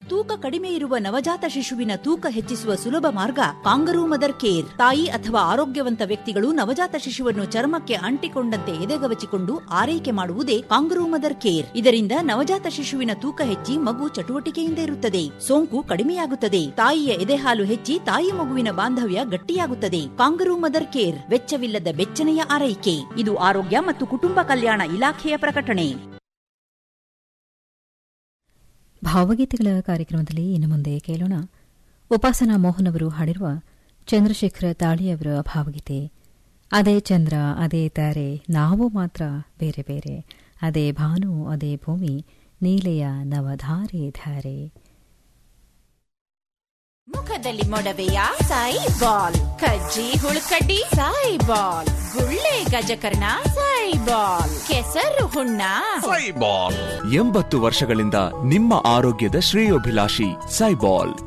ತೂಕ ಕಡಿಮೆ ಇರುವ ನವಜಾತ ಶಿಶುವಿನ ತೂಕ ಹೆಚ್ಚಿಸುವ ಸುಲಭ ಮಾರ್ಗ ಕಾಂಗರೂ ಮದರ್ ಕೇರ್ ತಾಯಿ ಅಥವಾ ಆರೋಗ್ಯವಂತ ವ್ಯಕ್ತಿಗಳು ನವಜಾತ ಶಿಶುವನ್ನು ಚರ್ಮಕ್ಕೆ ಅಂಟಿಕೊಂಡಂತೆ ಎದೆಗವಚಿಕೊಂಡು ಆರೈಕೆ ಮಾಡುವುದೇ ಕಾಂಗರೂ ಮದರ್ ಕೇರ್ ಇದರಿಂದ ನವಜಾತ ಶಿಶುವಿನ ತೂಕ ಹೆಚ್ಚಿ ಮಗು ಚಟುವಟಿಕೆಯಿಂದ ಇರುತ್ತದೆ ಸೋಂಕು ಕಡಿಮೆಯಾಗುತ್ತದೆ ತಾಯಿಯ ಎದೆಹಾಲು ಹೆಚ್ಚಿ ತಾಯಿ ಮಗುವಿನ ಬಾಂಧವ್ಯ ಗಟ್ಟಿಯಾಗುತ್ತದೆ ಕಾಂಗರೂ ಮದರ್ ಕೇರ್ ವೆಚ್ಚವಿಲ್ಲದ ಬೆಚ್ಚನೆಯ ಆರೈಕೆ ಇದು ಆರೋಗ್ಯ ಮತ್ತು ಕುಟುಂಬ ಕಲ್ಯಾಣ ಇಲಾಖೆಯ ಪ್ರಕಟಣೆ ಭಾವಗೀತೆಗಳ ಕಾರ್ಯಕ್ರಮದಲ್ಲಿ ಇನ್ನು ಮುಂದೆ ಕೇಳೋಣ ಉಪಾಸನಾ ಮೋಹನ್ ಅವರು ಹಾಡಿರುವ ಚಂದ್ರಶೇಖರ ತಾಳಿಯವರ ಭಾವಗೀತೆ ಅದೇ ಚಂದ್ರ ಅದೇ ತಾರೆ ನಾವು ಮಾತ್ರ ಬೇರೆ ಬೇರೆ ಅದೇ ಭಾನು ಅದೇ ಭೂಮಿ ನೀಲೆಯ ನವಧಾರೆ ಧಾರೆ ಮುಖದಲ್ಲಿ ಮೊಡವೆಯ ಸಾಯಿ ಬಾಲ್ ಕಜ್ಜಿ ಹುಳುಕಡ್ಡಿ ಸಾಯಿ ಬಾಲ್ ಗುಳ್ಳೆ ಗಜಕರ್ಣ ಸಾಯಿ ಬಾಲ್ ಕೆಸರು ಹುಣ್ಣ ಎಂಬತ್ತು ವರ್ಷಗಳಿಂದ ನಿಮ್ಮ ಆರೋಗ್ಯದ ಶ್ರೇಯೋಭಿಲಾಷಿ ಸೈಬಾಲ್